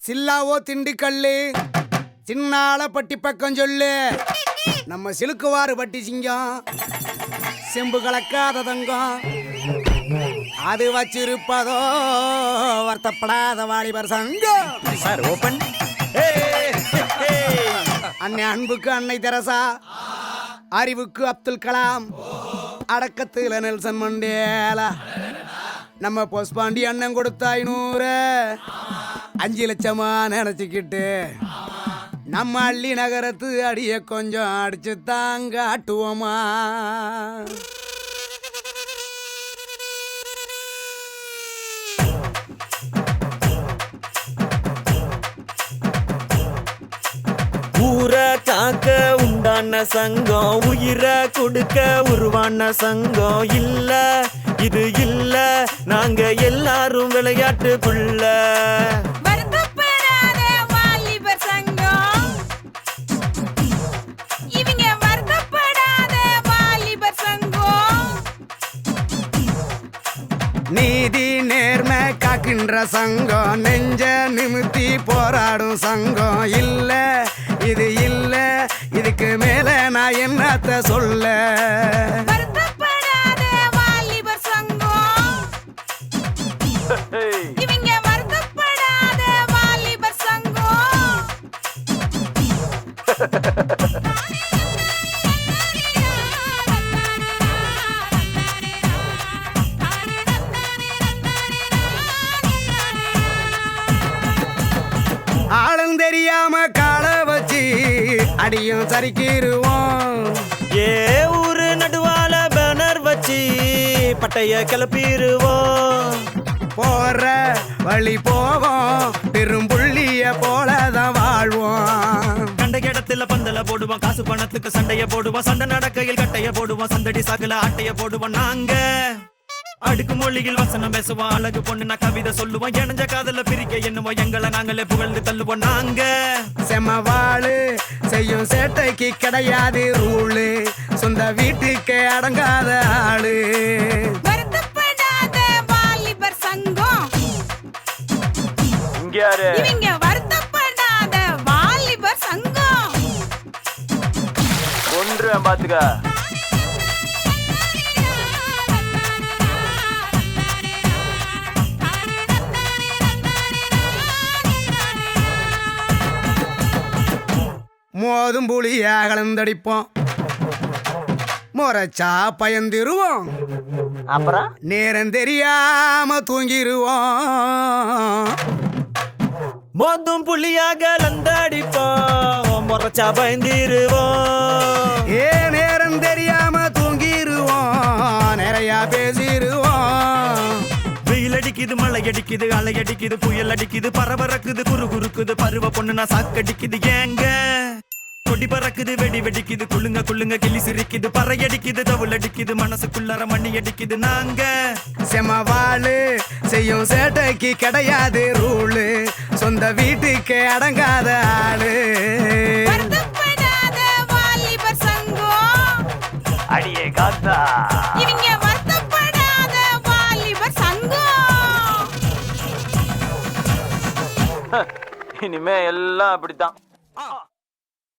சில்லாவோ திண்டுக்கல்லு சின்னால பட்டி பக்கம் சொல்லு நம்ம சிலுக்குவாறு பட்டி சிங்கம் செம்பு கலக்காத தங்கம் அது வச்சிருப்பதோ வருத்தப்படாத வாலிபர் சங்கம் சார் ஓபன் அன்னை அன்புக்கு அன்னை தெரசா அறிவுக்கு அப்துல் கலாம் அடக்கத்துல நெல்சன் மண்டேலா நம்ம பொஸ்பாண்டி அண்ணன் கொடுத்த ஐநூறு அஞ்சு லட்சமா நினைச்சுக்கிட்டு நம்ம அள்ளி நகரத்து அடிய கொஞ்சம் அடிச்சு தாங்க ஆட்டுவோமா ஊரை காக்க உண்டான சங்கம் உயிரை கொடுக்க உருவான சங்கம் இல்ல இது இல்ல நாங்க எல்லாரும் விளையாட்டுக்குள்ள வருத்தப்படாத வாலிபர் சங்கம் இவங்க வருத்தப்படாத வாலிபர் சங்கம் நீதி நேர்மை காக்கின்ற சங்கம் நெஞ்ச நிமித்தி போராடும் சங்கம் இல்ல இது இல்ல இதுக்கு மேல நான் என்னத்த சொல்ல வருத்தப்படாத வாலிபர் சங்கம் இவங்க வருத்தப்படாத வாலிபர் சங்கம் ஆளும் தெரியாம கால வச்சு அடியும் சரிக்கிருவோம் ஏ ஊரு நடுவால பேனர் வச்சு பட்டைய கிளப்பிடுவோம் போற வழி போவோம் பெரும் புள்ளிய போலதான் வாழ்வோம் கண்ட இடத்துல பந்தல போடுவோம் காசு பணத்துக்கு சண்டைய போடுவோம் சண்டை நடக்கையில் கட்டைய போடுவோம் சந்தடி சாக்குல ஆட்டைய போடுவோம் நாங்க அடுக்கு மொழியில் வசனம் பேசுவோம் அழகு பொண்ணு நான் கவிதை சொல்லுவோம் இணைஞ்ச காதல பிரிக்க என்னவோம் எங்களை நாங்களே புகழ்ந்து தள்ளுவோம் நாங்க செமவாளு செய்யும் சேட்டைக்கு கிடையாது ரூலு சொந்த வீட்டுக்கு அடங்காத ஆளு வருத்தப்படாத வாலிபர் சங்கம் இங்க யாரு இவங்க வருத்தப்படாத வாலிபர் சங்கம் ஒன்று பாத்துக்க மோதும் புளியா கலந்தடிப்போம் முறைச்சா பயந்திருவோம் அப்புறம் நேரம் தெரியாம தூங்கிருவோம் மோதும் புள்ளியாக லந்தடிப்போம் முறைச்சா பயந்திருவோம் ஏ நேரம் தெரியாம தூங்கிருவோம் நிறைய பேசிருவோம் வெயில் அடிக்குது மழை அடிக்குது அலை அடிக்குது புயல் அடிக்குது பரபரக்குது குறு குறுக்குது பருவ பொண்ணு நான் சாக்கடிக்குது ஏங்க கொடி பறக்குது வெடி வெடிக்குது குளுங்க குளுங்க கிளி சிரிக்குது பறை அடிக்குது தவுள் அடிக்குது மனசுக்குள்ளார மணி அடிக்குது நாங்க செமவாளு செய்யும் சேட்டைக்கு கிடையாது ரூலு சொந்த வீட்டுக்கு அடங்காத ஆளு வருத்தப்படாத வாலிபர் சங்கம் அடியே காத்தா இவங்க வருத்தப்படாத வாலிபர் சங்கம் இனிமே எல்லாம் அப்படித்தான்